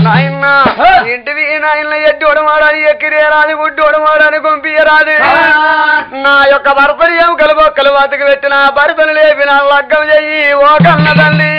నాయన ఇంటివి నాయన ఎట్టి ఒడమాడాలి ఎక్కిరేరాది గుడ్డి ఒడమాడాలి గుంపియరాది నా యొక్క భర్తలు ఏం కలుబొక్కలు బతికి పెట్టిన భర్తలు లేపిన లగ్గం చెయ్యి ఓ కన్న తల్లి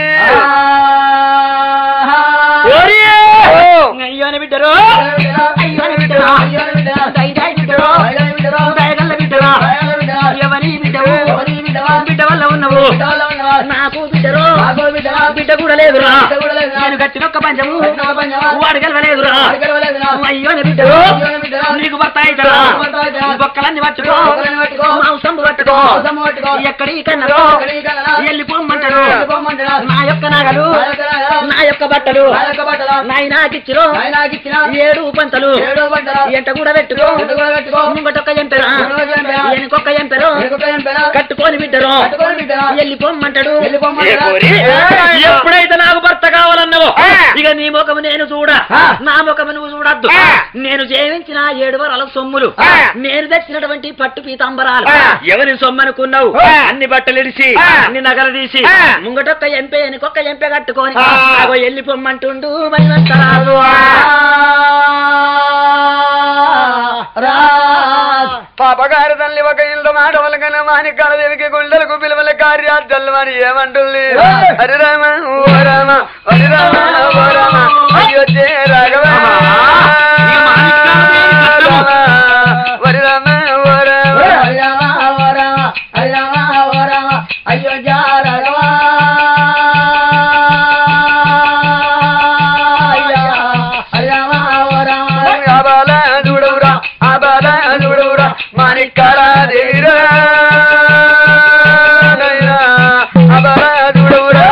ఓరియే! అయ్యోని బిడ్డరు అయ్యోని బిడ్డరు దయదాయి బిడ్డరు దయగల్ల బిడ్డరా ఎవరి బిడ్డవు బిడ్డ వల్ల ఉన్నవు నాకు బిడ్డరు బిడ్డ కూడా లేదురా నేను కట్టిన ఒక్క పంచము వాడు గెలవలేదురా అయ్యోని బిడ్డరు నీకు భర్త అవుతారా బొక్కలన్నీ పట్టుకో మాంసం పట్టుకో ఎక్కడి కన్నరో వెళ్ళిపోమ్మంటారు నా యొక్క నగలు నా యొక్క బట్టలు నాయనాకిచ్చిరో ఏడు పంతలు ఎంట కూడా పెట్టుకో ముంగటొక్క ఎంపెరా వెనుకొక్క ఎంపెరో కట్టుకొని బిడ్డరు వెళ్ళిపోమ్మంటాడు ఏ కోరి? ఎప్పుడైతే నాకు భర్త కావాలన్నావో ఆ. ఇక నీ ముఖము నేను చూడ ఆ. నా ముఖము నువ్వు చూడద్దు ఆ. నేను జీవించిన ఏడు వరాల సొమ్ములు ఆ. నేను తెచ్చినటువంటి పట్టు పీతాంబరాలు ఆ. ఎవరి సొమ్మనుకున్నావు ఆ. అన్ని బట్టలు ఇడిచి ఆ. అన్ని నగలు తీసి ఆ. ముంగటొక్క ఎంపే వెనుకొక్క ఎంపే కట్టుకొని ఆ. అగో వెళ్ళిపోమ్మంటుండు భయవంతరాలు పాపగారి తల్లి ఒక ఇల్లు మాట వలకన మాణికాల దేవికి గుండెలకు పిలువల కార్యాచల్లు అని ఏమంటుంది హరి రామ ఓ రామ హరి రామ ఓ రామ అయోధ్య రాఘవ ఈ మాణిక్యాలదేవి కట్టము. రామ, హరి రామ ఓ రామ ఆబాల చూడవురా ఆబాల చూడవురా మాణిక్యాల దేవిరా నైనా, ఆబాల చూడవురా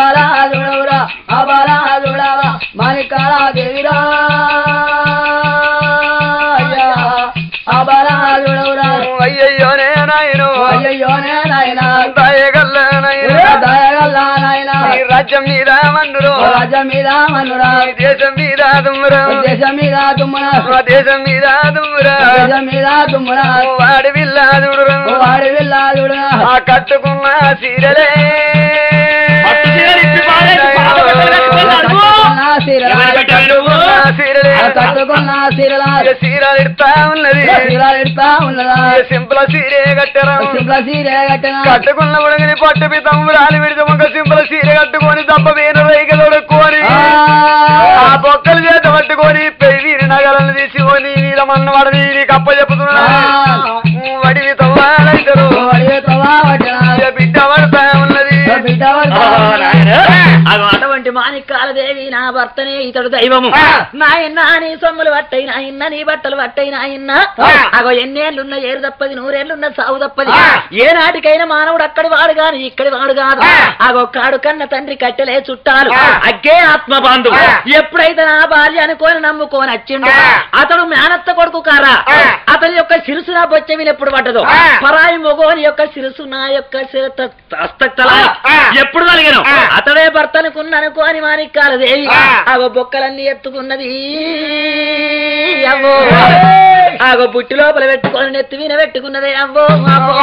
అయ్యయ్యోనే నాయను అయ్యయ్యోనే నాయనా దయగల్ల నాయన దయగల్లా నాయనా ఈ రాజ్యం మీద మన్నురు రాజ్యం మీద మనురా ఈ దేశం మీద దుమ్మురా దేశం మీద దుమ్మున మా దేశం మీద దుమ్మురా దేశం మీద దుమ్మున వాడి విల్లాదుడురా వాడి వెళ్ళాదుడునా ఆ కట్టుకున్న సీరలే పట్టు చీరలు ఇప్పి పారేసి పాప బిడ్డలు కట్టుకొని నడువు. కట్టుకున్న సీరలా ఎవరి బిడ్డలు నువ్వు? కట్టుకున్న సీరలే ఆ కట్టుకున్న సీరలా ఇక సీరలు ఇడతా ఉన్నది సీరాలు ఎడతా ఉన్నదా ఇక సింపుల్ సీరే కట్టరా సింపుల సీరే కట్టిన కట్టుకున్న ఉడగని పట్టు పితంబరాలు విడిచి ఒక సింపుల్ సీర కట్టుకొని దెబ్బ వేన రైకలు ఉడుక్కొని ఆ బొక్కలు చేత పట్టుకొని పెయ్యి నగలను తీసుకొని వీరమన్న వాడిని నీకు అప్ప చెప్పుతున్నా వడివి తవ్వాలంటారు ఇక బిడ్డ పడతా ఉన్నది బిడ్డ ఓహో, నాయనా. అగో అటువంటి మాణిక్యాల దేవి నా భర్తనే ఇతడు దైవము ఆ. నాయన్న నీ సొమ్ములు పట్టయి నాయన్న నీ బట్టలు పట్టయి నాయన్న ఆ. అగో ఎన్నేళ్ళున్న ఏరు తప్పది నూరేళ్ళున్న సాగు తప్పది ఆ. ఏ నాటికైనా మానవుడు అక్కడి వాడు గాని ఇక్కడి వాడు కాదు ఆ. అగో కాడు కన్న తండ్రి కట్టెలే చుట్టాలు ఆ. అగ్గే ఆత్మ బాంధు ఆ. ఎప్పుడైతే నా భార్య అనుకోని నమ్ముకోని వచ్చిండు ఆ. అతడు మేనత్త కొడుకు కారా ఆ. అతని యొక్క శిరుసు నా బొచ్చవిని ఎప్పుడు పట్టదు ఆ. పరాయి మొగోని యొక్క శిరుసు నా యొక్క శిర- త- హస్తతల ఆ. ఎప్పుడు కలిగాను ఆ. అతడే భర్త అనుకున్న అనుకోని మాణిక్యాల దేవి ఆ. ఆగో బొక్కలన్నీ ఎత్తుకున్నది అవ్వో ఆ. ఆగో బుట్టి లోపల పెట్టుకొని నెత్తి మీద పెట్టుకున్నదే అవ్వో అవ్వో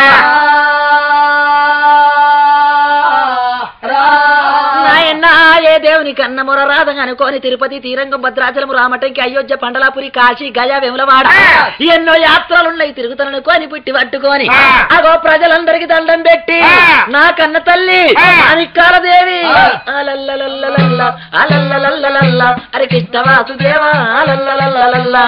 నాయనా ఏ దేవుని కన్న మొర రాధం అనుకోని తిరుపతి తీరంగం భద్రాచలం రామటంకి అయోధ్య పండలాపురి కాశీ గయా వెములవాడ ఆ. ఎన్నో యాత్రలున్నాయి తిరుగుతనుకొని పుట్టి పట్టుకొని ఆ. అగో ప్రజలందరికి దండం పెట్టి ఆ. నా కన్న తల్లి ఆ. మాణిక్యాల దేవి ఆ. అలల్లలల్లలల్ల, అలల్లలల్లలల్ల, హరి కృష్ణ వాసుదేవా అలల్లలల్లలల్ల.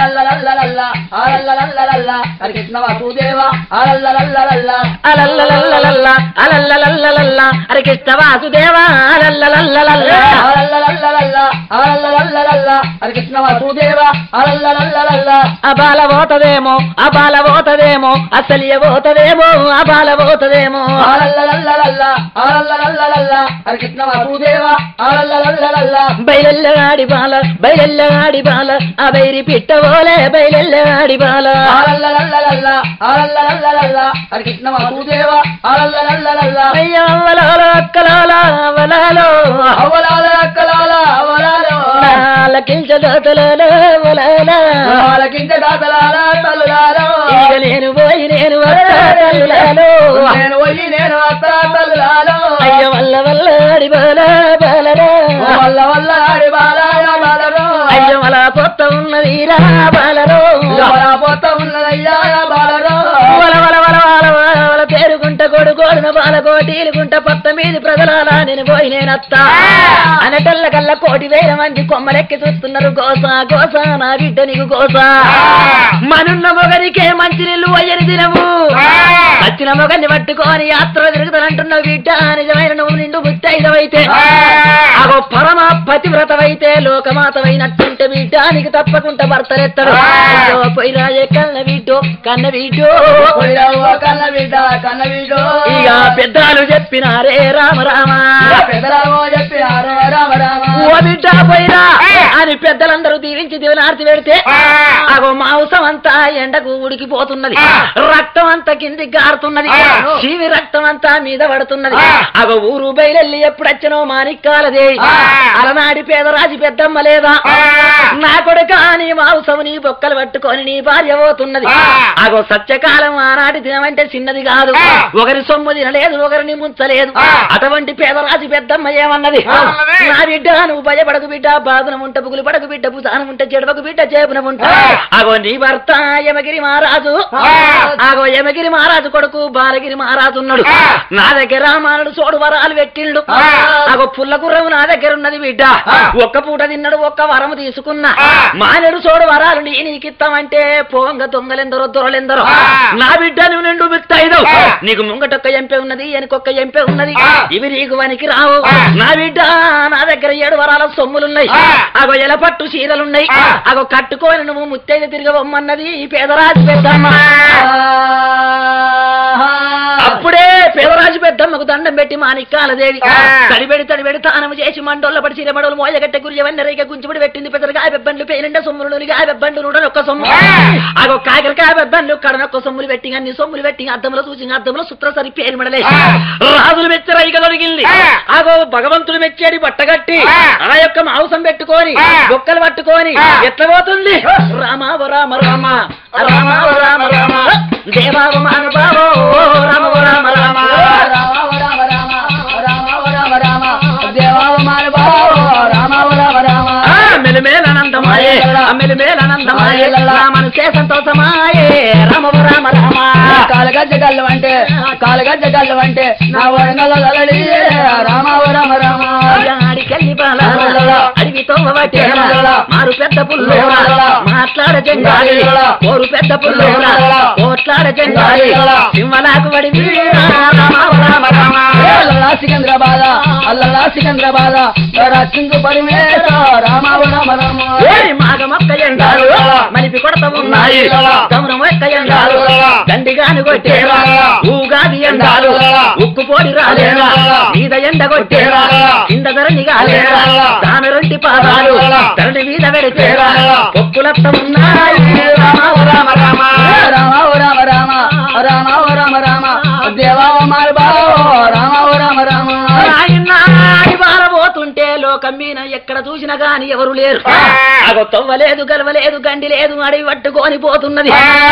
కృష్ణ వాసుదేవ అలల్లలల్లలల్ల అలల్లలల్లలల్ల, అలల్లలల్లలల్ల, హరి కృష్ణ వాసుదేవా అలల్లలల్లలల్ల. అలల్లలల్లలల్ల అలల్లలల్లలల్ల కృష్ణ వాసుదేవ అలల్లలల్లలల్ల అబాల పోతదేమో అబాల పోతదేమో అసలియ పోతదేమో అబాల పోతదేమో అలల్లలల్లలల్ల అలల్లలల్లలల్ల కృష్ణ వాసుదేవ అలల్లలల్లలల్ల బయలెల్లగాడి బాల బయలెల్లగాడి బాల ఆ బైరి పిట్టవోలే బయలెల్లగాడి బాల అలల్లలల్లలల్ల అలల్లలల్లలల్ల కృష్ణ వాసుదేవ అలల్లలల్లలల్ల అయ్య అవ్వలాలో అక్కలాలో అవలాలో అవలాల అక్కలాల అవలాలో నాలకించదోతలలో అవలాలా వాళ్ళకింత దాతలాల తల్లులాలో ఇక నేను పోయి నేను వస్తా తల్లులాలో నేను పోయి నేను అత్త తల్లులాలో అయ్య వల్ల వల్ల అడి బాల బాలరా వల్ల వల్ల ఆడి బాలాయ బాల బాలలో పోతా ఉన్నదయ్యా బాలరా వల వల వల వల వల వల పేరుకుంట కొడు కోడున బాల కోటీలుకుంట పత్త మీది ప్రజలాలా నేను పోయి నేనత్తా అనటల్ల కల్ల కోటి వేల మంది కొమ్మలెక్కి చూస్తున్నారు గోస గోస నా బిడ్డ నీకు గోస మనున్న మొగరికే మంచి నీళ్ళు అయ్యని దినము వచ్చిన మొగని పట్టుకొని యాత్ర తిరుగుతానంటున్నావు బిడ్డ నిజమైన నువ్వు నిండు ముత్తైదవైతే అగో పరమ పతివ్రతవైతే లోకమాతవైనట్టుంటే బిడ్డ నీకు తప్పకుండా భర్తలెత్తడు అయ్యో పొయ్యిరాజే కన్న బిడ్డో కన్న బిడ్డో పోయిరావో కన్న బిడ్డ కన్న బిడ్డ ఇక పెద్దలు చెప్పినారే రామ రామ పెద్దరామో చెప్పినారు రామ రామ ఓ బిడ్డ పోయిరా అని పెద్దలందరూ దీవించి దీవెనార్తి పెడితే అగో మాంసం అంతా ఎండకు ఉడికిపోతున్నది రక్తం అంతా కిందికి గారుతున్నది శివి రక్తం అంతా మీద పడుతున్నది అగో ఊరు బయలెల్లి ఎప్పుడొచ్చినో మానిక్కాలదే అలనాడి పేదరాజు పెద్దమ్మ లేదా నా కొడుక నీ మాంసం నీ బొక్కలు పట్టుకొని నీ భార్య పోతున్నది అగో సత్యకాలం ఆనాటి దినమంటే చిన్నది కాదు ఒకరి సొమ్ము తినలేదు ఒకరిని ముంచలేదు అటువంటి పేదరాజు పెద్దమ్మ ఏమన్నది ఏమన్నది? నా బిడ్డ నువ్వు భయపడకు బిడ్డ బాధన ఉంట బుగులు పడకు బిడ్డ భుజానం ఉంటే చెడవకు బిడ్డ చేపున ఉంట అగో నీ భర్త యమగిరి మహారాజు అగో యమగిరి మహారాజు కొడుకు బాలగిరి మహారాజు ఉన్నాడు నా దగ్గర మానడు సోడు వరాలు పెట్టిండు అగో పుల్ల గుర్రం నా దగ్గర ఉన్నది బిడ్డ ఒక్క పూట తిన్నాడు ఒక్క వరము తీసుకున్నా మానడు సోడు వరాలు నీ నీకిస్తామంటే పోంగ దొంగలెందరో దొరలెందరో నా బిడ్డ నువ్వు నిండు మిత్తైదు నీకు ముంగటొక్క ఎంపే ఉన్నది వెనకొక్క ఎంపే ఉన్నది ఇవి నీకు వనికి రావు నా బిడ్డ నా దగ్గర ఏడు వరాల సొమ్ములున్నాయి అగో ఎలపట్టు చీరలున్నాయి అగో కట్టుకొని నువ్వు ముత్తైదు తిరగవమ్మన్నది ఈ పేదరాజు పెద్దమ్మ అప్పుడే పేదరాజు పెద్దమ్మకు దండం పెట్టి మాణిక్కాలదేవి తడిబెడి తడిబెడి తానము చేసి మండోళ్ళ పడి చిరమడోలు మోయగట్టె గురియవన్న రేగ గుంచుబడి పెట్టింది పెద్దలుగా బెబ్బండ్లు పేరిండ సొమ్ములు నులిగా బెబ్బండ్లు నూడని ఒక్క సొమ్ము అగో కాకరకాయ బెబ్బండ్లు కడనొక్క సొమ్ములు పెట్టి అన్ని సొమ్ములు పెట్టి అద్దంలో చూసి అద్దంలో సుత్ర సరి పేరు మడలే రాజులు మెచ్చర ఇక దొరికింది అగో భగవంతుడు మెచ్చేడి బట్టగట్టి ఆ యొక్క మాంసం పెట్టుకొని బొక్కలు పట్టుకొని ఎట్లా పోతుంది రామ ఓ రామ రామ రామ ఓ రామ రామ దేవావ మానవావో రామ ఓ రామ రామ రామ రామ రామ రామ రామ రామ దేవావ మానవాో రామ రామ రామ ఆ, మెలిమేలనందమాయే ఆ, మెలిమేలనందమాయే రామను చే సంతోషమాయే రామ ఓ రామ రామ కాలగజ్జ గల్లు అంటే కాలగజ్జ గల్లు అంటే నా వరంగల్ గలడి రామ రామ రామ ఆడికెళ్ళి బాల అడివితో వటేరా మారు పెద్ద పుల్లోరా మాట్లాడ జంగాలి కోరు పెద్ద పుల్లోరా కోట్లాడ జంగాలి సింహలాకు వడి వీరా రామ ఓ రామ రామ అల్లలా సికంద్రాబాద అల్లలా సికంద్రాబాద రచింగు పరిమేర రామ రామ రామ ఓరి మాగ మొక్క ఎండాలు మలిపి కొడత ఉన్నాయి గమనం మొక్క ఎండాలు దండిగాను కొట్టేరా ఊగాది ఎండాలు ఉక్కు పోడి రాలేరా మీద ఎండ కొట్టేరా కింద ధరణి కాలేరా దాని రొంటి పాదాలు ధరణి మీద పెడితేరా పొక్కులత్త ఉన్నాయి రామ ఓ రామ రామ రామ రామ రామ రామ రామ రామ దేవావ మానవాో రామ రామ రామ నాయనాడి బారబోతుంటే లోకం మీద ఎక్కడ చూసినా గాని ఎవరు లేరు అగో తవ్వలేదు గలవలేదు గండి లేదు అడవి పట్టుకొని పోతున్నది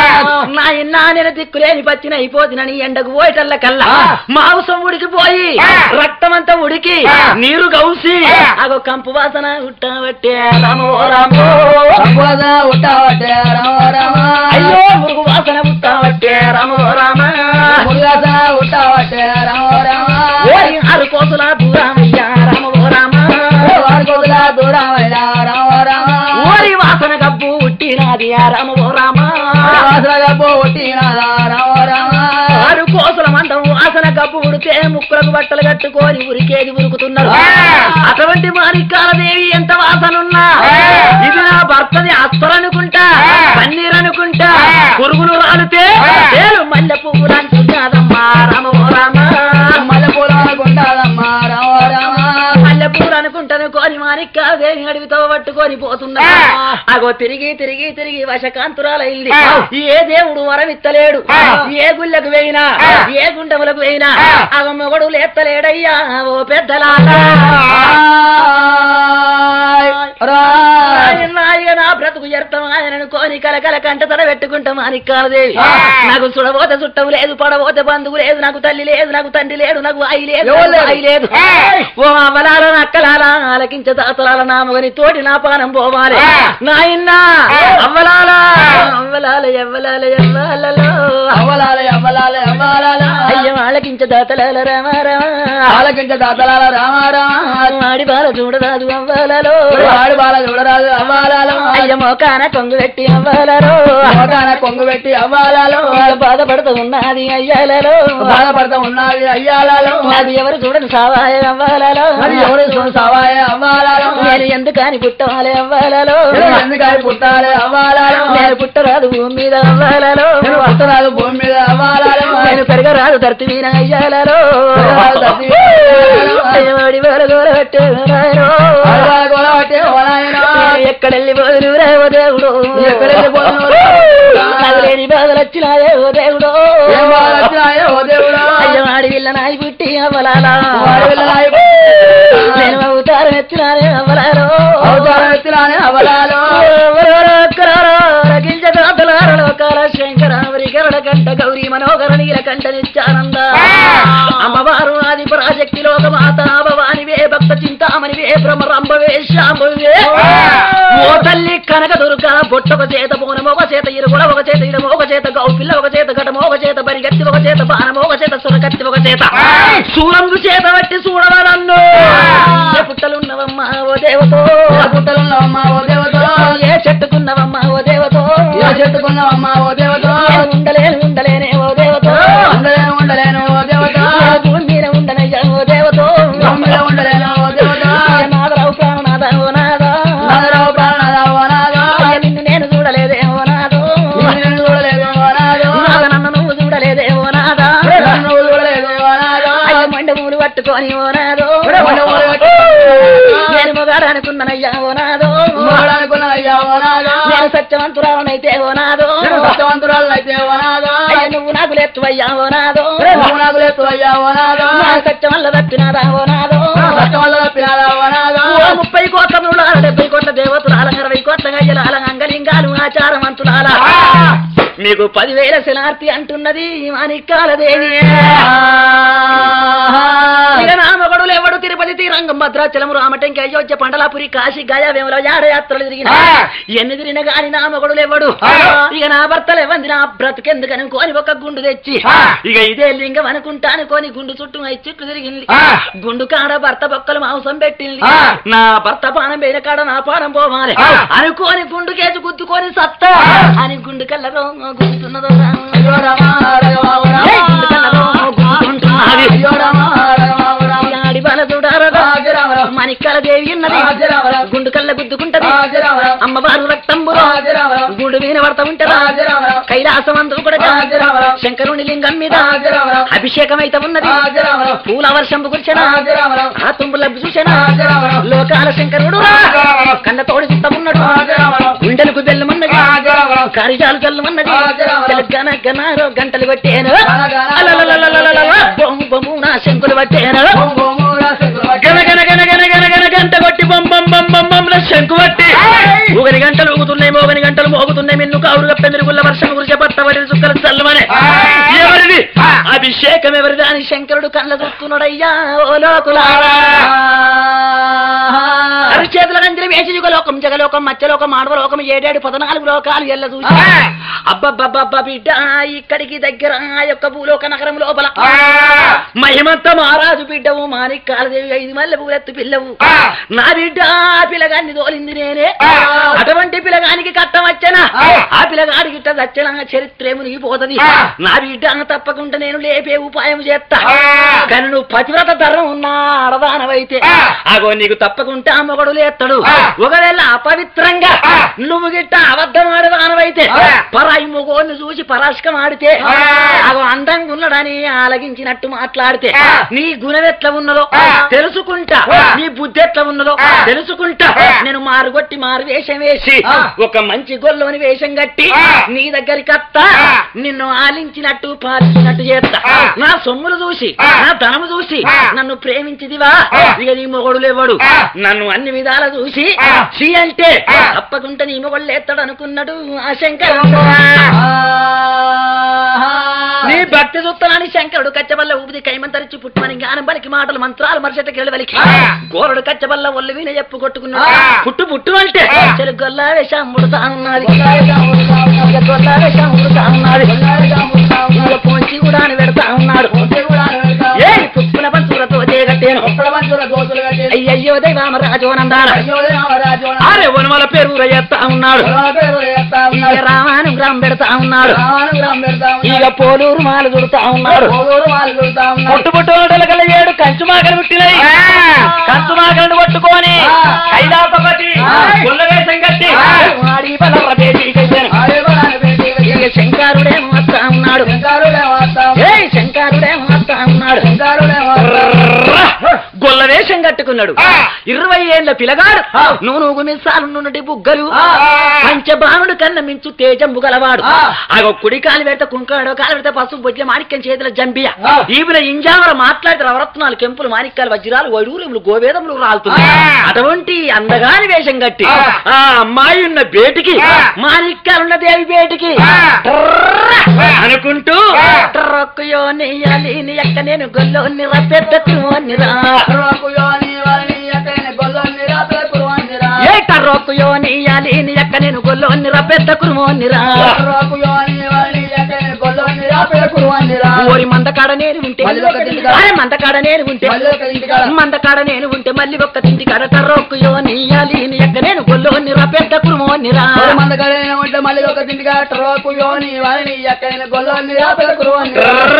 నాయన నేను దిక్కులేని పచ్చిన అయిపోతునని ఎండకు పోయేటల్ల కల్లా మాంసం ఉడికిపోయి రక్తమంతా ఉడికి నీరు గౌసి అగో కంపు వాసన ఉట్టబట్టే రామో రామో సంపద ఉట్టావటే రామ రామ అయ్యో మురుగు వాసన ఉట్టబట్టే రామో రామ మురుగాసన ఉట్టావటే రామ రామ ఓరి ఆరు కోతుల దూరమయ్యా రామో రామ వాడుకోదులా దూరమయ్య రామ రామ ఓరి వాసన గబ్బు ఉట్టినాది ఆ రామ ఓ రామ వాసనగా పోటీన రామ రామ ఆరు కోసల మందం వాసన గబ్బు ఉడితే ముక్కులకు బట్టలు కట్టుకొని ఉరికేది ఉరుకుతున్నారు అటువంటి మాణిక్యాలదేవి ఎంత వాసనున్నా ఇది నా భర్తది అత్తరనుకుంటా పన్నీర్ అనుకుంటా పురుగులు రాలితే తేలు మల్లె పువ్వులు అనుకుంటాదమ్మా రామ ఓ రామ మల్లె పూల అనుకుంటాదమ్మా రామ రామ మల్లె పూలు అనుకుంటాను కోరి మాణిక్యాలదేవి అడవితో పట్టుకొని పోతున్నా అగో తిరిగి తిరిగి తిరిగి వశకాంతురాలైంది ఏ దేవుడు వరమిత్తలేడు ఏ గుళ్ళకు వేయినా ఏ గుండములకు వేయినా అగ మొగడు లేత్తలేడయ్యా ఓ పెద్దలాగా రాయ్ రాయ్ ఆయన నా బ్రతుకు వ్యర్థం ఆయన అనుకోని కలకల కంట తల పెట్టుకుంటాం మాణిక్యాలదేవి ఆ. నాకు సుడబోతే చుట్టవు లేదు పడబోతే బంధువు లేదు నాకు తల్లి లేదు నాకు తండ్రి లేడు నాకు వాయి లేదు ఎవరు నాకు లేరు? వాయి లేదు ఏయ్! ఓ అవ్వలాల నక్కలాల ఆలకించ దాతలాల నామగని తోటి నా పానం పోవాలి ఆ. నాయన్నా ఆ. అవ్వలాల అవ్వలాల ఎవ్వలాల ఎవ్వాలలో అవ్వలాలే అవ్వలాలే అవ్వాలాల అయ్య ఆలకించ దాతలాల రామారా ఆలకించ దాతలాల రామారా ఆడి బాల చూడరాదు అవ్వాలలో ఆడు బాల చూడరాదు అవ్వాలాలో అయ్య మోకాన కొంగు పెట్టి అవ్వాలలో మోకాన కొంగు పెట్టి అవ్వాలాలో బాధపడుతూ ఉన్నది అయ్యాలలో బాధపడతా ఉన్నది అయ్యాలాలో అది ఎవరు చూడని సావాయ అవ్వాలలో మరి ఎవరు చూడు సవాయ అవ్వాలాలో నేను ఎందుకని పుట్టాలి అవ్వాలలో ఎందుకని పుట్టాలి అవ్వాలాలో నేను పుట్టరాదు భూమి మీద అవ్వాలలో నేను పుట్టరాదు భూమి మీద అవ్వాలాలో నేను పెరగరాదు ధర్తి మీద అయ్యాలలో పెరగరాదు ధర్తి మీద అయ్యాలలో. అయ్యవాడి వేల గోల పెట్టే నాయనో. అడవాల గోల పట్టి ఓ నాయనా. నేను ఎక్కడెళ్ళి పోదును రేవో దేవుడు నువ్వు ఎక్కడెళ్ళి పోదును రా? నాకు లేని బాధలు వచ్చినాయే ఓ దేవుడు ఏం బాధ వచ్చినాయో ఓ దేవుడా అయ్యవాడి విల్ల నాయి పుట్టి అవ్వలాలా వాడి పిల్ల నాయ నేను అవతారం ఎత్తినానే అవ్వలాలో అవతారం ఎత్తినానే అవ్వలాలో లోకాల శంకరావరి గరుడ కంట గౌరీ మనోహర నీల కంట నిత్యానంద అమ్మవారు ఆది పరాశక్తి లోకమాత భవానివే భక్త చింతామణివే భ్రమరంభవే శాంభవే ఓ తల్లి కనక దుర్గ బొట్టొక చేత బోనం ఒక చేత ఇరుగుడ ఒక చేత ఇడమ ఒక చేత గౌపిల్ల ఒక చేత ఘటమ ఒక చేత బరిగత్తి ఒక చేత బాణం ఒక చేత సురకత్తి ఒక చేత సూరంగు చేత బట్టి చూడవ నన్ను ఏ పుట్టలున్నవమ్మా ఓ దేవతో పుట్టలున్నావమ్మా ఓ దేవతో ఏ చెట్టుకున్నవమ్మా ఓ దేవతో ఏ చెట్టుకున్నావమ్మా ఓ దేవతో నేను ఉండలేను ఉండలేనే ఓ దేవతో ఉండలేను ఉండలేను ఓ దేవతో ఏ భూమి మీద ఉండనయ్యా ఓ దేవతో భూమి మీద ఉండలేను ఓ దేవతో ఏ నాదరావు ప్రాణనాథ ఓ నాదా నాదరావు ప్రాణనాథ ఓ నాదో ఏ నిన్ను నేను చూడలేదే ఓ నాదో నిన్ను నేను చూడలేదు ఓ నాదో నాద నన్ను నువ్వు చూడలేదే ఓ నాదా నన్ను నువ్వు చూడలేదు ఓ నాదో అయ్య మండమూలు పట్టుకొని ఓ నాదో మండమూలు పట్టుకొని. నేను మొగాడు అనుకున్నానయ్యా ఓ నాదో మోడనుకున్న అయ్యా ఓ నాదో నేను సత్యవంతురాలనైతే ఓ నాదో నేను భక్తవంతురాలు అయితే ఓ నాదో అయ్య నువ్వు నాకు లేత్తువయ్యా ఓ నాదో నువ్వు నాకు లేదు అయ్యా ఓ నాదో నా సత్యం వల్ల తప్పినాదా ఓ నాదో భక్తం వల్ల తప్పినాదా ఓ నాదో ఓ ముప్పై కోట్ల ముళ్ళాల డెబ్బై కోట్ల దేవతలాల అరవై కోట్ల గయ్యలాల అంగలింగాలు ఆచారవంతులాల మీకు పదివేల శనార్తి అంటున్నది మాణిక్యాల దేవి ఇక నామగడులు ఎవడు తిరుపతి తీరంగం భద్రాచలం రామటంకి అయోధ్య పండలాపురి కాశీ గయా వేముల యాత్రలు తిరిగిన ఎన్ని తిరిగిన గాని నామగడులు ఎవడు ఇక నా భర్తలు ఎవంది నా బ్రతుకెందుకు అనుకోని ఒక గుండు తెచ్చి ఇక ఇదే లింగం అనుకుంటా అనుకోని గుండు చుట్టూ ఐదు చుట్టూ తిరిగింది గుండు కాడ భర్త బొక్కలు మాంసం పెట్టింది నా భర్త పానం పోయిన కాడ నా పానం పోవాలి అనుకోని గుండు కేసు గుద్దుకొని సత్తా అని గుండు కళ్ళలో గుంతున్నదో అయ్యో రామా రాఘవా ఓ రామా. గుండు కళ్ళలో గుంతున్నది అయ్యో రామా రాఘవా ఓ రామా. ఆడి బాల చూడారదా రాజరామరావు. మణిక్కల దేవి ఉన్నది రాజరామరావు. గుండు కళ్ళ గుద్దుకుంటది రాజరామరావు. అమ్మవారు రక్తంబులో రాజరామరావు. గుండు మీద పడతా ఉంటదా రాజరామరావు. కైలాసమందు కూడా రాజరామరావు. శంకరుని లింగం మీద రాజరామరావు. అభిషేకం అయితే ఉన్నది రాజరామరావు. పూల వర్షం కురిచిన రాజరామరావు. ఆ తుంబుల చూసిన రాజరామరావు. లోకాల శంకరుడు రాజరామరావు. కళ్ళ తోడు చిత్తమున్నాడు రాజరామరావు. గుండెలకు బెల్లమన్నది రాజరామరావు. కారిజాలు చల్లమన్నది రాజరామరావు. గన గనారో గంటలు పట్టేను గనగన. అలలలలలలల, బొమ్ము బొమ్ము నా శంకులు పట్టేను ఓం ఓం రాసకుల గన గన గన గన గన గన గంట కొట్టి బొమ్ బొమ్ బొమ్ బొమ్ బొమ్ ల శంకు పట్టి ఏయ్! ఊగని గంటలు ఊగుతున్నాయి మోగని గంటలు మోగుతున్నాయి మిన్ను కావులుగా పెందురుగుల్ల వర్షం గురించి పట్టబడి చుక్కలు చల్లమనే ఏయ్! ఎవరిది అభిషేకం ఎవరిది అని శంకరుడు కళ్ళ చూస్తున్నాడయ్యా ఓ లోకులారా అరి చేతుల గంజలు వేసి యుగలోకం జగలోకం మత్స్యలోకం మానవలోకం ఏడేడు పద్నాలుగు లోకాలు ఎల్ల చూసి అబ్బబ్బబ్బబ్బ బిడ్డ ఇక్కడికి దగ్గర ఆ యొక్క భూలోక నగరం లోపల మహిమంత మహారాజు బిడ్డవు మాణిక్ కాలదేవి ఐదు మల్లె పూలెత్తు పిల్లవు నా బిడ్డ ఆ పిల్లగాన్ని తోలింది నేనే అటువంటి పిల్లగానికి కట్టం వచ్చనా ఆ పిల్లగాడికి ఇట్ట వచ్చనా చరిత్రే మునిగిపోతది నా బిడ్డ తప్పకుండా నేను లేపే ఉపాయం చేస్తా కానీ నువ్వు పతివ్రత ధరం ఉన్నా ఆడదానవైతే అగో నీకు తప్పకుండా మొగడు లేస్తాడు ఒకవేళ అపవిత్రంగా నువ్వు గిట్ట అబద్ధం ఆడదానవైతే పరాయి మొగోని చూసి పరాశకం ఆడితే అగో అందంగా ఉన్నాడని ఆలగించినట్టు మాట్లాడితే నీ గుణం ఎట్లా ఉన్నదో తెలుసుకుంటా నీ బుద్ధి ఎట్లా ఉన్నదో తెలుసుకుంటా నేను మారుగొట్టి మారు వేషం వేసి ఒక మంచి గొల్లోని వేషం కట్టి నీ దగ్గరికి అత్తా నిన్ను ఆలించినట్టు పాలించినట్టు చేస్తా నా సొమ్ములు చూసి నా ధనము చూసి నన్ను ప్రేమించిదివా ఇక నీ మొగడు లేవాడు నన్ను అన్ని విధాల చూసి ఛీ అంటే తప్పకుండా నీ మొగళ్ళు ఎత్తాడు అనుకున్నాడు ఆ శంకరుడు నీ భక్తి చూస్తానని శంకరుడు కచ్చబల్ల ఊపిది కైమంతరిచి పుట్టుమని జ్ఞానం బలికి మాటలు మంత్రాలు మరిచెట్టు గెలవలికి గోరుడు కచ్చబల్ల ఒళ్ళు వీణ చెప్పు కొట్టుకున్నాడు పుట్టు పుట్టు అంటే చెలు గొల్ల వేషం ముడతా ఉన్నది ఇక గొల్ల వేషం ముడతా ఉన్నది ఇక పొంచి కూడా అని పెడతా ఉన్నాడు ఏ పుప్పున పంచులతో చేయగట్టేను అయ్యయ్యో దైవామ రాజోనందాన అరే వనమల పేరు ఎత్తా ఉన్నాడు ఇక రామాను గ్రామం పెడతా ఉన్నాడు ఇక పోలూరు మాలు చుడతా ఉన్నాడు పుట్టు పుట్టు కల ఏడు కంచు మాకలు పుట్టినాయి కంచు మాకలను పట్టుకొని కైలాసపతి గుల్లవేషం కట్టి వాడి బలవ బేటీకి వచ్చాను. ఇక శంకరుడే వస్తా ఉన్నాడు ఏ శంకరుడే వస్తా ఉన్నాడు గొల్ల వేషం కట్టుకున్నాడు ఇరవై ఏళ్ల పిలగాడు నువ్వు నువ్వు మిస్సాలు నుండి బుగ్గలు పంచబాణుడు కన్న మించు తేజంబు గలవాడు ఆగో కుడి కాలు పెడితే కుంకాడో కాలు పెడితే పసుపు బొట్ల మాణిక్యం చేతుల జంబియ ఈవిన ఇంజావర మాట్లాడితే రవరత్నాలు కెంపులు మాణిక్యాలు వజ్రాలు వడూరులు గోవేదములు రాలుతున్నాయి అటువంటి అందగాని వేషం కట్టి ఆ అమ్మాయి ఉన్న బేటికి మాణిక్యాలున్న దేవి బేటికి ట్రర్ర అనుకుంటూ ట్రక్కుయో నెయ్యాలి నీ ఎక్క నేను గొల్లో నిరా పెద్ద తిరువన్నిరా ఏ కర్రోకుయో నెయ్యాలి నీ ఎక్క నేను గొల్లో నిరా పెద్ద కురుమోన్నిరా ఓరి మందకాడ నేను ఉంటే మళ్ళీ ఒక తిండికాడ. అరే మందకాడ నేను ఉంటే మందకాడ నేను ఉంటే మళ్ళీ ఒక్క తింటి కాడ కర్రోకుయో నెయ్యాలి నీ ఎక్క నేను గొల్లో నిరా పెద్ద కురుమోన్నిరా ఉంటే మళ్ళీ ఒక తిండిగా ట్రోకు యోని వారిని ఎక్కడైనా గొల్లని రాపల కురువని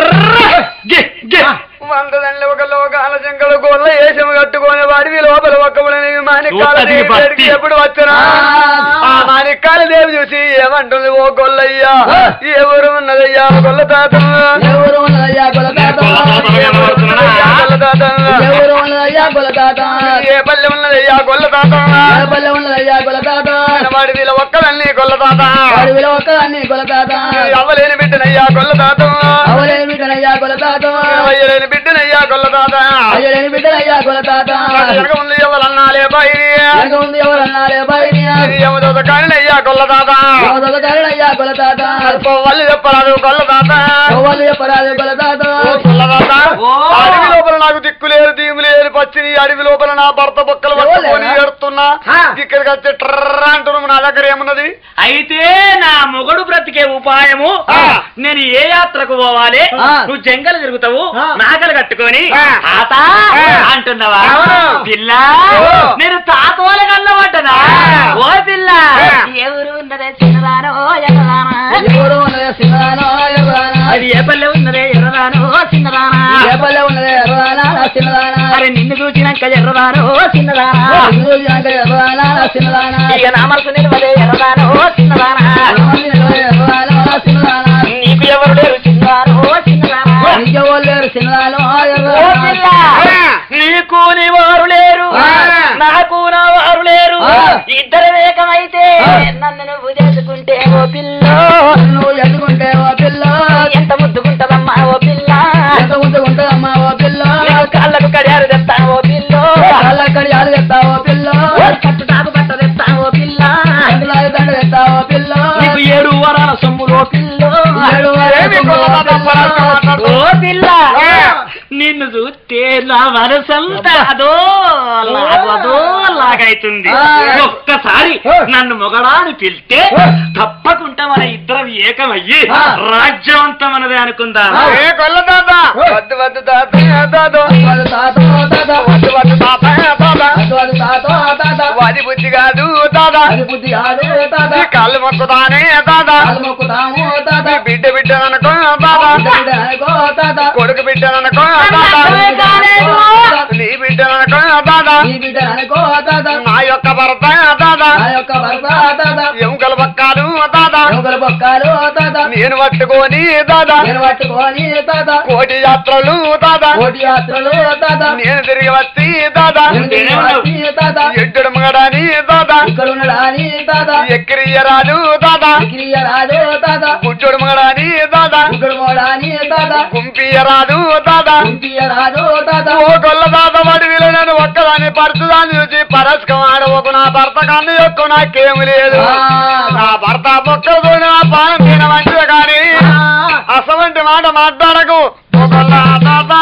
వందదండ్ల ఒక లోకాల శంకడు గోళ్ళ ఏషం కట్టుకొని వాడివి లోపల ఒక్కబుడని మాణిక్కాల చూస్తది దేవి భక్తి. దగ్గరికి ఎప్పుడు వచ్చరా ఆ. ఆ మాణిక్కాల దేవి చూసి ఏమంటుంది ఓ గొల్లయ్యా ఆ. ఎవరు ఉన్నదయ్యా గొల్ల తాత ఎవరు ఉన్నదయ్యా గొలతాత ఎవరు ఉన్నదయ్యా గొల్ల తాత ఎవరు ఉన్నదయ్యా గొలతాత ఏ పల్లె ఉన్నదయ్యా గొల్ల తాత ఏ పల్లె ఉన్నదయ్యా గొలతాత వాడి వీళ్ళ ఒక్కదన్ని గొల్ల తాత వాడి విలువ ఒక్కదాన్ని గొలతాత అవ్వలేని బిడ్డనయ్యా గొల్ల తాత అవలేని బిడ్డనయ్యా గొలతాత అయ్యలేని బిడ్డనయ్యా గొల్ల తాత అయ్యలేని బిడ్డనయ్యా గొలతాత వెనక ముందు ఎవరన్నాలే బాయి వెనక ఉంది ఎవరన్నారే బయటియా ఏమదో కానినయ్యా గొల్ల తాత కారణయ్యా గొలతాత వాళ్ళు చెప్పరాదు గొల్ల తాత గోవాలు చెప్పరాదు గొలతాత గొల్ల తాత ఓ. అడవి లోపల నాకు దిక్కు లేరు దీము లేరు పచ్చిని అడవి లోపల నా భర్త బొక్కలు పట్టుకొని ఎవరు? ఏడుతున్నా హా. ఇక్కడికి వచ్చి ట్రర్ అంటున్నావు నా దగ్గర ఏమున్నది అయితే నా మొగడు బ్రతికే ఉపాయము ఆ. నేను ఏ యాత్రకు పోవాలి ఆ. నువ్వు జంగలు తిరుగుతావు ఆ. నాగలు కట్టుకొని ఆ. తాత ఆ. అంటున్నావా అవును. పిల్ల ఓ. నేను తాతోల కన్నబడ్డనా ఆ. ఓ పిల్ల ఆ. ఎవరు ఉన్నదే చిన్నదానో ఎర్రదానా ఎవరు ఉన్నదే సింగరానో ఎర్రానా అది ఏ పల్లె ఉన్నదే ఎర్రదానో చిన్నదానా ఏ పల్లె ఉన్నదే ఎర్రానా చిన్నదానా అరే నిన్ను చూసినాక ఎర్రదానో చిన్నదానా ఇల్లు జాంక ఎర్రానా చిన్నదానా ఇక నా మనసు నిలవదే ఎర్రదానో చిన్నదానా రామని నిలవే ఎర్రానా చిన్నదానా నీకు ఎవరు లేరు చిన్నదానో చిన్నదానా నీకెవరు లేరు చిన్నదానో ఓ పిల్ల, ఎర్రానా నీకు నీ వారు లేరు ఆ. నాకు నా వారు లేరు ఆ. ఇద్దరు ఏకమైతే ఆ. నన్ను నువ్వు చేసుకుంటే ఓ పిల్ల నువ్వు ఎత్తుకుంటే ఓ పిల్ల ఎంత ముద్దుకుంటదమ్మా ఓ పిల్ల ఎంత ఉంటుందమ్మా ఓ పిల్ల నీకు కాళ్ళకు కడియారు తెస్తా ఓ పిల్ల కళ్ళక్కడి ఆలు తెస్తా ఓ పిల్ల కట్టు తాగు బట్ట తెస్తా ఓ పిల్ల కందులాగి దండ తెస్తా ఓ పిల్ల నీకు ఏడు వరాల సొమ్ములు ఓ పిల్ల ఏడు వారాల ఏమి సొమ్ములు ఓ గొల్ల పిల్ల. తాత మాట్లాడుతూ? ఓ పిల్ల ఆ. నిన్ను చూస్తే నా మనసంతా అదో లాగు అదో లాగైతుంది ఆ. ఒక్కసారి ఆ. నన్ను మొగడాని పిలిస్తే ఆ. తప్పకుండా మన ఇద్దరం ఏకమయ్యి ఆ. రాజ్యవంతం మనదే అనుకుందాం ఆ. ఏ గొల్ల తాత ఓ. వద్దు వద్దు తాత తాత వాడు తాత తాత వద్దు వద్దు తాత తాత అటు వాడు తాత తాత వాది బుద్ధి కాదు తాత అది బుద్ధి కాదు తాత నీ కాళ్ళు మొక్కుతానే తాత కాలు మొక్కుతాము తాత నీ బిడ్డ బిడ్డ అనుకో తాత బిడ్డ బిడ్డ అనుకో తాత కొడుకు బిడ్డ అనుకో తాత నీ బిడ్డ అనుకో తాత నీ బిడ్డ అనుకో తాత నా యొక్క భర్త తాత నా యొక్క భర్త తాత ఎముకల పక్కాలు తాత ఎముకల బొక్కలు తాత నేను పట్టుకొని దాదా నేను పట్టుకొని తాత కోటి యాత్రలు దాదా కోటి యాత్రలు తాత నేను తిరిగి వచ్చి దాదా నేను తిరిగి వచ్చి తాత ఎడ్డు మగడాని దాదా ఇక్కడ ఉన్నాడు అని తాత ఎక్కిరియరాదు దాదా క్రియ రాదు తాత గుడ్డోడు మగడాని దాదా ఇక్కడ మోడాని తాత కుంపియరాదు దాదా కుంపియ రాదు తాత ఓ గొల్ల దాదా వాడి వీళ్ళని ఒక్కదాన్ని పరచుదాన్ని చూసి పరస్కం ఆడవకు నా భర్త కన్ను యొక్క నాకేమి లేదు నా భర్త బొక్కలు నా పానం తిన మంచిది కానీ అసవంటి మాట మాట్లాడకు ఓ గొల్ల దాదా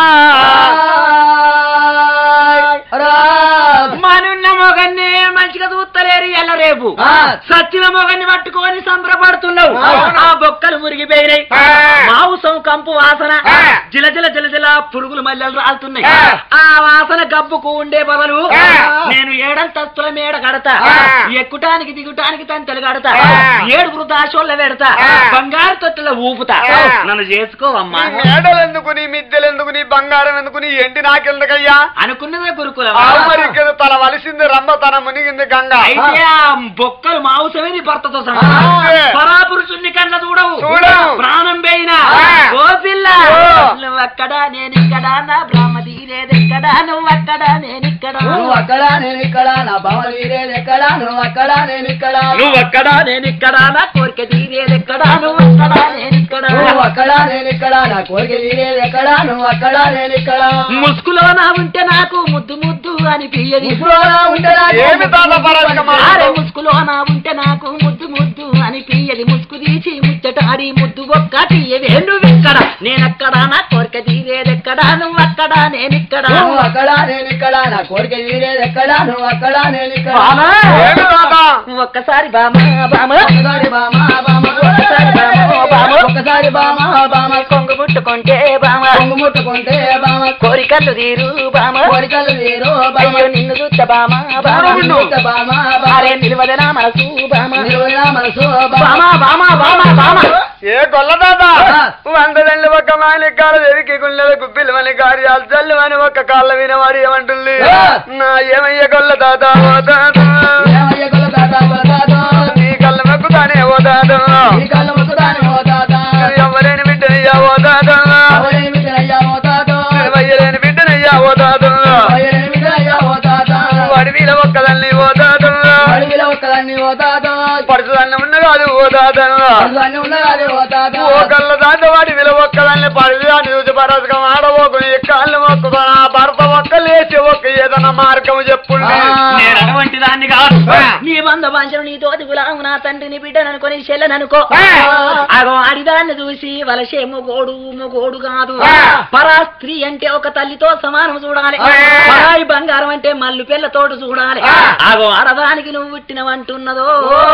మనున్న మొగన్ని మంచిగా చూస్తలేరు ఎల్ల రేపు ఆ. సచ్చిన మొగన్ని పట్టుకొని సంబరపడుతున్నావు ఆ. ఆ బొక్కలు మురిగిపోయినాయి ఆ. మాంసం కంపు వాసన ఆ. జిలజిల జిలజిల పురుగులు మల్లెలు రాలుతున్నాయి ఆ. ఆ వాసన గబ్బుకు ఉండే బదులు ఆ. నేను ఏడంతస్తుల మేడ కడతా ఆ. ఎక్కుటానికి దిగుటానికి తంతలు కడతా ఆ. ఏడుగురు దాశోళ్ళ పెడతా ఆ. బంగారు తొట్టెల ఊపుతా ఆ. నన్ను చేసుకోవమ్మా నీ మేడలు ఎందుకు నీ మిద్దెలు ఎందుకు నీ బంగారం ఎందుకు నీ ఎండి నాకెందుకయ్యా అనుకున్నదే గురుకులం ఆమరికద తల వలిసింది రమ్మ తన మునిగింది గంగ అయితే ఆ బొక్కలు మాంసమే నీ భర్తతో ఆ. సమానం పరాపురుషుణ్ణి కళ్ళ చూడవు చూడవు. ప్రాణం పోయినా ఆ. ఓ పిల్ల ఓ. నువ్వక్కడ నేనిక్కడ నా బ్రహ్మ తీరేదెక్కడ నువ్వక్కడ నేనిక్కడ నువ్వు అక్కడ నేను ఇక్కడ నా బావ తీరేది ఎక్కడ నువ్వు అక్కడ నేను ఇక్కడ నువ్వక్కడ నేనిక్కడ నా కోరిక తీరేదెక్కడ నువ్వక్కడ నేనిక్కడ నువ్వు అక్కడ నేను ఇక్కడ నా కోరిక తీరేది ఎక్కడ నువ్వు అక్కడ నేను ఇక్కడ ముసుగులో నా ఉంటే నాకు ముద్దు ముద్దు అనిపించది ముసుగులోనా ఉంటే నాకు ఏమి తాత పరస్కమా? అరే ముసుగులో నా ఉంటే నాకు ముద్దు ముద్దు అనిపించది ముసుగు తీసి ముచ్చటాడి ముద్దు ఒక్కటి నువ్వెక్కడ నేనెక్కడ నా కోరిక తీరేదెక్కడ నువ్వక్కడ నేనిక్కడ నువ్వు అక్కడ నేను ఇక్కడ నా కోరిక తీరేది ఎక్కడ నువ్వు అక్కడ నేను ఇక్కడ బామా ఏమి తాత ఒక్కసారి బామా బామా ఒకసారి బామా బామ ఒకసారి బామా బామా ఒకసారి బామా బామ కొంగు ముట్టుకుంటే బామా కొంగు ముట్టుకుంటే బామ కోరికలు తీరు బామా కోరికలు తీరు బామ అయ్యో నిన్ను చూచ్చ బామా బామా చూస్తే బామా బామ అరే నిలవదనా మనసు బామా నిలువునా మనసు బామ బామా బామా బామా బామా ఏ గొల్ల తాత ఆ. వందలండి ఒక్క మాలి కాళ్ళ వెరికి గుళ్ళెల గుబ్బిలు మని గారి అల్జల్లు అని ఒక్క కాళ్ళ వినవాడు ఏమంటుంది ఆ. నా ఏమయ్య గొల్ల తాత ఓ తాత ఏమయ్య గొల్ల తాత గొల్ల తాత నీ కళ్ళ మెక్కుతానే ఓ తాత ఈ కళ్ళ ముక్కుతాను ఓ తాత ఎవరైన బిడ్డనయ్యా ఓ తాత అవలేమి తినయ్యా ఓ తాత వయ్యలేని బిడ్డనయ్యా ఓ తాత అవలేమి తినయ్యా ఓ తాత వాడి వీల ఒక్కదాన్ని ఓ తాత అడవిలో ఒక్కదాన్ని ఓ తాత పడుతుందన్న ఉన్న కాదు ఓ తాత అన్ని ఉన్నదాన్ని ఓ తాత ఓ కళ్ళ దాంతో వాడి విల ఒక్కదాన్ని పడుతుందని చూసి పరసకం ఆడబోకు నీ కాళ్ళు మొక్కుతా నా భర్త ఒక్క లేచి ఒక్క ఏదన్నా మార్గం చెప్పుండి నేను అటువంటి దాన్ని కాదు ఆ. నీ బంధ బాంచను నీ తోటి గులాము నా తండ్రిని బిడ్డననుకొని చెల్లెననుకో ఆ. అగో ఆడిదాన్ని చూసి వలసే మొగోడు మొగోడు కాదు ఆ. పరా స్త్రీ అంటే ఒక తల్లితో సమానం చూడాలి ఆ. పరాయి బంగారం అంటే మల్లు పిల్లతోటి చూడాలి ఆ. అగో ఆడదానికి నువ్వు పుట్టినవంటున్నదో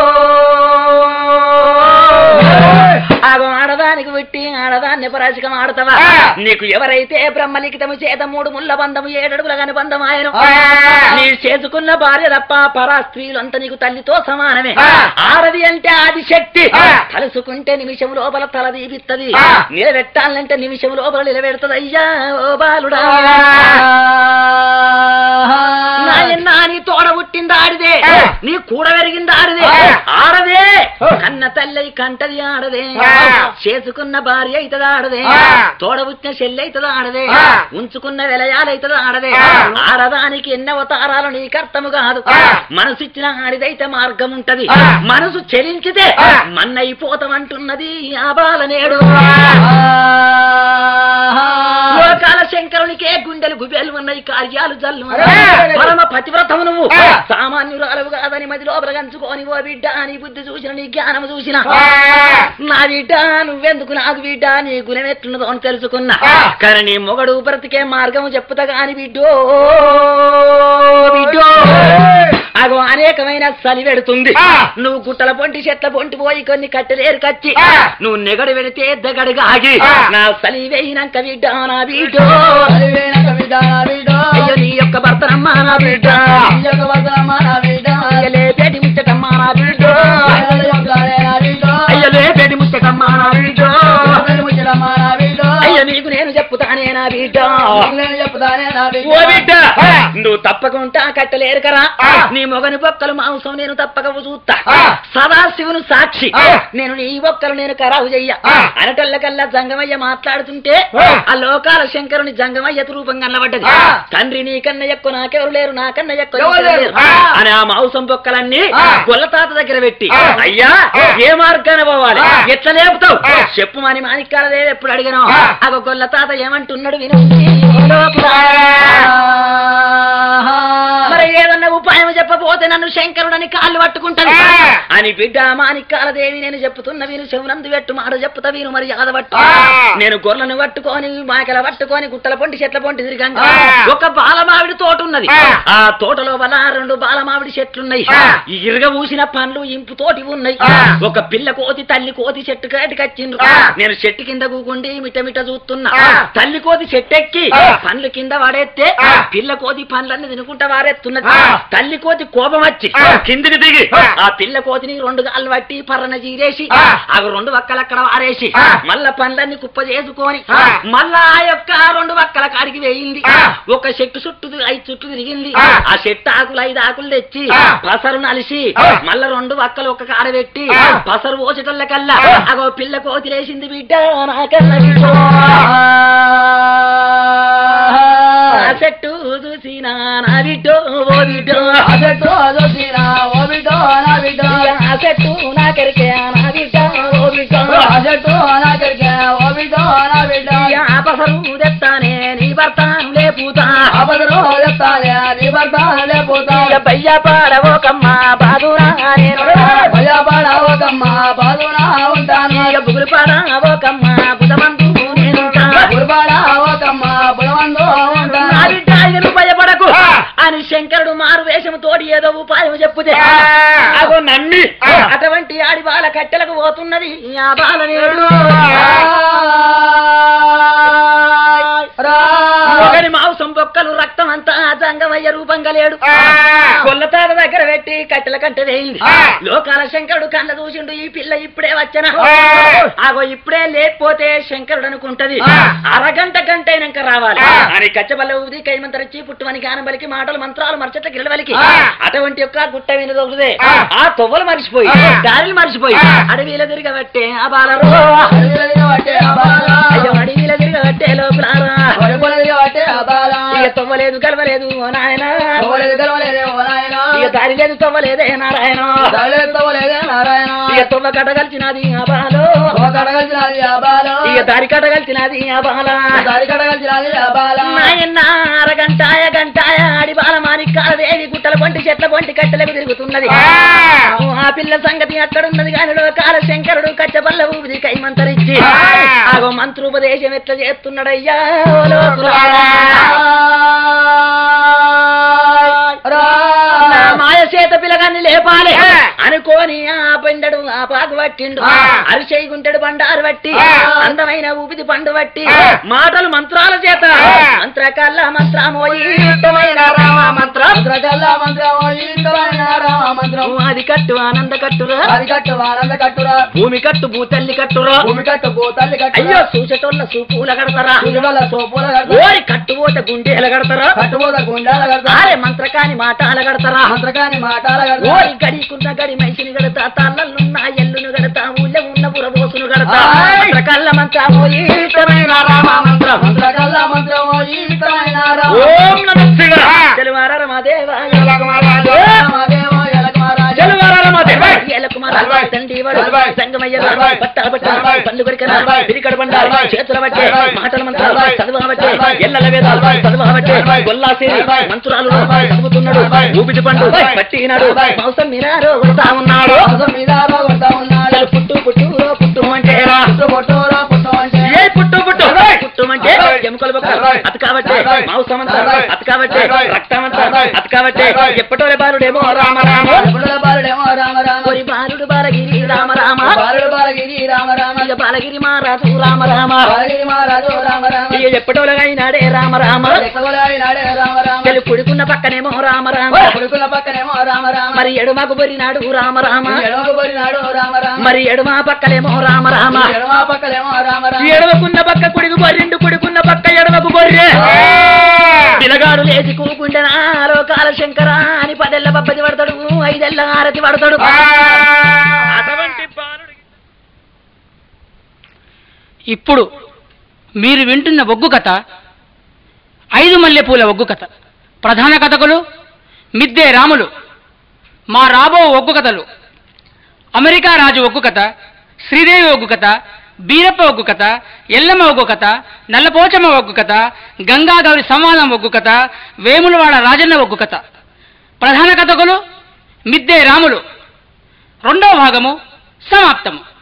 అగో ఆడదానికి పుట్టి ఆడదాన్ని పరాశకం ఆడతావా ఆ. నీకు ఎవరైతే బ్రహ్మలిఖితము చేత మూడు ముళ్ళ బంధము ఏడడుగుల కాని బంధం ఆయన ఆ. నీ చేసుకున్న భార్య తప్ప పరా స్త్రీలు అంత నీకు తల్లితో సమానమే ఆ. ఆడది అంటే ఆది శక్తి ఆ. తలుసుకుంటే నిమిషం లోపల తల దీపిత్తది ఆ. నిలబెట్టాలంటే నిమిషం లోపల నిలబెడుతుంది అయ్యా ఓ బాలుడా నాయనా నీ తోడ పుట్టింది ఆడిదే ఆ. నీ కూడ పెరిగింది ఆడిదే ఆ. ఆడదే ఆ. కన్న తల్లి కంటది ఆడదే ఆ. చేసుకున్న భార్య అవుతుంది ఆడదే ఆ. తోడ పుట్టిన చెల్లి అవుతుంది ఆడదే ఆ. ఉంచుకున్న వెలయాలు అవుతుంది ఆడదే ఆ. ఆడదానికి ఎన్ని అవతారాలు నీకు అర్థము కాదు ఆ. మనసు ఇచ్చిన ఆడిదైతే మార్గం ఉంటది ఆ. మనసు చెలించితే ఆ. మన్నైపోతామంటున్నది ఆ బాల నేడు లోకాల శంకరునికే గుండెలు గుబేలు ఉన్నాయి కార్యాలు జల్లు అరే! పరమ పతివ్రతము నువ్వు ఆ! సామాన్యురాలు కాదని మది లోపల గంచుకొని ఓ బిడ్డ నీ బుద్ధి చూసిన నీ జ్ఞానం చూసిన ఆ! నా బిడ్డ నువ్వెందుకు నాకు బిడ్డ నీ గుణం ఎట్లున్నదో అని తెలుసుకున్నా ఆ! కానీ నీ మొగడు బ్రతికే మార్గం చెప్పుతా గాని బిడ్డో బిడ్డో అగో అనేకమైన చలి పెడుతుంది ఆ! నువ్వు గుట్టల పొంటి చెట్ల పొంటి పోయి కొన్ని కట్టెలేరు కచ్చి ఆ! నువ్వు నెగడు పెడితే దగడుగా ఆగి ఆ! నా చలి వేయినాక బిడ్డ నా బిడ్డో అయ్యో నీ యొక్క భర్తనమ్మా నా బిడ్డ అయ్య లేపేటి ముచ్చటమ్మా నా బిడ్డో అయ్య లేపేటి ముచ్చటమ్మా నా బిడ్డో అయ్య నీకు నేను చెప్పుతానే నా బిడ్డ నేను చెప్తానే నా ఓ బిడ్డ నువ్వు తప్పకుండా కట్టలేరు కరా నీ మొగని బొక్కలు మాంసం నేను తప్పక చూస్తా సదాశివును సాక్షి నేను నీ బొక్కలు నేను ఖరాబు చెయ్య అనటల్లకల్లా జంగమయ్య మాట్లాడుతుంటే ఆ లోకాల శంకరుని జంగమయ్య రూపం కనబడ్డది తండ్రి నీకన్నా ఎక్కువ నాకెవరు లేరు నాకన్నా ఎక్కువ ఎవరు నీకెవరు లేరు. లేరు. అని ఆ మాంసం బొక్కలన్నీ గొల్ల తాత దగ్గర పెట్టి ఆ. అయ్యా ఏ మార్గాన పోవాలి ఆ. ఎట్లా లేపుతావు ఆ. చెప్పు మని మాణిక్యాలదే ఎప్పుడు అడిగాను ఆ. అగో గొల్ల తాత ఏమంటున్నాడు విను మరి ఏదన్నా ఉపాయం చెప్పబోతే నన్ను శంకరుడని కాళ్ళు పట్టుకుంటాను ఆ. అని బిడ్డ మాణిక్యాల దేవి నేను చెప్తున్న వీరు శివనందు పెట్టు మాట చెప్తా వీరు మరి పట్టు ఆ. నేను గొర్రెలను పట్టుకొని మాకల పట్టుకొని గుట్టల పొంటి చెట్ల పొంటి తిరిగంగా ఆ. ఒక బాలమావిడి తోట ఉన్నది ఆ. ఆ తోటలో వల్ల రెండు బాలమావిడి చెట్లున్నాయి ఆ. ఈ ఇరగ ఊసిన పండ్లు ఇంపు తోటి ఉన్నాయి ఆ. ఒక పిల్ల కోతి తల్లి కోతి చెట్టు కాటికి వచ్చిండ్రు ఆ. నేను చెట్టు కింద కూకుండి మిట మిట చూస్తున్నా ఆ. తల్లి కోతి చెట్టెక్కి ఆ. పండ్లు కింద వాడేస్తే ఆ. పిల్ల కోతి పండ్లన్నీ తినుకుంటా వారేస్తున్నది ఆ. తల్లి కోతి కోపం వచ్చి ఆ. కిందికి దిగి ఆ. ఆ పిల్ల కోతిని రెండు గాళ్ళు పట్టి పర్రన చీరేసి ఆ. అవి రెండు వక్కలు అక్కడ వారేసి ఆ. మళ్ళా పండ్లన్నీ కుప్ప చేసుకొని ఆ. మళ్ళా ఆ యొక్క రెండు వక్కల కాడికి వేయింది ఆ. ఒక చెట్టు చుట్టూ ఐదు చుట్టూ తిరిగింది ఆ. ఆ చెట్టు ఆకులు ఐదు ఆకులు తెచ్చి ఆ. పసరు నలిసి ఆ. మళ్ళా రెండు వక్కలు ఒక కాడ పెట్టి ఆ. పసరు పోసేటల్ల కల్లా ఆ. అగో పిల్ల కోతి లేచింది బిడ్డ నాకన్నా బిడ్డ. ఆ చెట్టు చూసినా నా బిడ్డో ఓ బిడ్డో అదెట్టు అదొచ్చినా ఓ బిడ్డో నా బిడ్డో ఆ చెట్టు నాకెరికే నా బిడ్డ ఓ బిడ్డో అదెట్టు నాకెరికే ఓ బిడ్డో నా బిడ్డో ఆ పసరు తెస్తానే నీ భర్త లేపుతా అబదరు చెప్తానే నీ భర్త లేపోతా బయ్య పాడవోకమ్మ బాదురా నేను భయపడవకమ్మ బాధునా ఉంటాను ఇక బుగులు పాడవోకమ్మ బుధమందు నేనుంటా గురుబాడవకమ్మ బులవందు నా ఉంటాను బిడ్డ ఇక నువ్వు భయపడకు ఆ. అని శంకరుడు మారు వేషము తోడి ఏదో ఉపాయం చెప్పుతే ఆ. అగో నమ్మి ఆ. అటువంటి ఆడి బాల కట్టెలకు పోతున్నది ఆ బాల నేడు ఒకరి మాంసం బొక్కలు రక్తం అంతా జంగమయ్య రూపంగా లేడు కొల్లతాడ దగ్గర పెట్టి కట్టెల కంటే వేయింది ఆ. లోకాల శంకరుడు కళ్ళ చూసిండు ఈ పిల్ల ఇప్పుడే వచ్చనా ఆ. ఆగో ఇప్పుడే లేకపోతే శంకరుడు అనుకుంటది ఆ. అరగంట గంట అయినాక రావాలి ఆ. అని కచ్చబల్ల ఊది కైమంతరచి పుట్టుమని గానబలికి మాటలు మంత్రాలు మరచట్ల గిరవలికి ఆ. అటువంటి యొక్క గుట్ట విని దొరుకుదే ఆ. ఆ తొవ్వలు మర్చిపోయి ఆ. దారిని మర్చిపోయి ఆ. అడవిలో తిరగబట్టే ఆ బాలరు అయ్యో అడవిలో తిరగబట్టే లోపలారా ఇక తొవ్వలేదు కలవలేదు ఓ నాయన ఇక దారి లేదు తొవ్వలేదే నారాయణ ఇక తొవ్వ కట్టగలిచినది ఆ బాలో ఇక దారి కట్టగలిచినది ఆ బాల నాయన అరగంటాయ గంటాయ ఆడి బాల మాణిక్యాలదేవి గుట్టల పొంటి చెట్ల పొంటి కట్టెలకు తిరుగుతున్నది ఆ. ఆ పిల్ల సంగతి అక్కడున్నది కాని కాల శంకరుడు కచ్చబల్ల ఊపిది కైమంతరిచ్చి ఆ. ఆగో మంత్రోపదేశం ఎట్లా చేస్తున్నాడయ్యా ఓ లోకులారా. నా మాయ చేత పిల్లగాన్ని లేపాలి ఆ. అనుకోని ఆ పండడు ఆ పాకు పట్టిండు ఆ. అరిచేయి గుంటెడు బండారు పట్టి ఆ. అందమైన ఊపిది పండు పట్టి ఆ. మాటలు మంత్రాల చేత ఆ. మంత్రకల్ల మంత్రమోయి ఇష్టమైన రామ మంత్రం అది కట్టు ఆనంద కట్టురా అది కట్టు ఆనంద కట్టురా భూమి కట్టు భూతల్లి కట్టురా భూమి కట్టు పోతల్లి కట్టు అయ్యో చూసేటోళ్ళ సూపుల కడతారా సూర్యుల సోపుల కట్టు ఓరి కట్టుపోతే గుండెల కడతారా కట్టుపోత గుండాల కడతా ఆరే మంత్రకాని మాటాల కడతారా మంత్రకాని మాటాల కడతా ఓరి గడికున్న గడి మైసిని గడతా తల్లలున్న ఎల్లును గడతా ఊళ్ళో ఉన్న పురబోసును గడతా ఆయ్. మంత్రకల్ల మంత్రమోయి ఇష్టమైన రామ మంత్రం మంత్రకల్లా మంత్రమో ఈతమైన రామ ఓం నమ శివాయ ఆ. తెలువార రమాదేవ రామదేవో ఎలకమహారాజు. తెలువార రమాదేవ నలభై. ఏలకుమార నలభై. తండ్రి వాడు నలభై. సంగమయ్య నలభై. పట్టాల పట్ట నలభై. పళ్ళు కొరికన నలభై. పిరికడ బండ నలభై. చేతుల బట్టే నలభై. మాటల మంత్రాలు నలభై. చదువబట్టే నలభై. ఎల్లల వేదాలు నలభై. చదువబట్టే నలభై. గొల్లాసేరి నలభై. మంత్రాలు నలభై. చదువుతున్నాడు నలభై. ఊపిటి పండు నలభై. పట్టినాడు నలభై. మౌసం మీనారు కొడతా ఉన్నాడు అవసరం మీద కొడతా ఉన్నాడు అసలు పుట్టు పుట్టు పుట్టు అంటే పుట్టు పొట్టురా పుట్టు అంటే ఏ పుట్టు పుట్టు నలభై. పుట్టు అంటే నలభై. ఎముకల బొక్క నలభై. అతి కాబట్టి నలభై. మాంసం అంతా నలభై. అతి కాబట్టి నలభై. రక్తం అంతా నలభై. అతి కాబట్టి నలభై. ఎప్పటోలే బాలుడేమో రామ రామ ఎప్పుడుల బాలుడేమో రామ రామ ఒరి బాలుడు బాలగిరి రామ రామ బాలుడు బాలగిరి రామ రామ ఇక బాలగిరి మహారాజు రామ రామ బాలగిరి మహారాజు రామ రామ ఇక ఎప్పటోలగైనాడే రామ రామ లెక్కగొలాయినాడే రామ రామ చెల్లి పుడుకున్న పక్కనేమో రామ రామ కొడుకుల పక్కనేమో రామ రామ మరి ఎడుమకు బొరినాడు రామ రామ ఎడమకు పోయినాడు రామ రామ మరి ఎడుమ పక్కలేమో రామ రామ ఎడమ పక్కనేమో రామ రామ ఎడవకున్న పక్క కుడికి బొర్రిండు కుడుకున్న పక్క ఎడమకు బొర్రె పిల్లగాడు లేచి కూకుండెనా లోకాల శంకర అని పదెల్ల బబ్బది పడతాడు ఐదెల్ల ఆరతి పడతాడు అటువంటి బాలుడు ఇప్పుడు మీరు వింటున్న ఒగ్గు కథ ఐదు మల్లెపూల ఒగ్గు కథ ప్రధాన కథకులు మిద్దే రాములు మా రాబో ఒగ్గు కథలు అమెరికా రాజు ఒగ్గు కథ శ్రీదేవి ఒగ్గు కథ బీరప్ప ఒగ్గు కథ ఎల్లమ్మ ఒగ్గు కథ నల్లపోచమ్మ ఒగ్గు కథ గంగాగౌరి సంవాదం ఒగ్గు కథ వేములవాడ రాజన్న ఒగ్గు కథ ప్రధాన కథకులు మిద్దే రాములు రెండవ భాగము సమాప్తము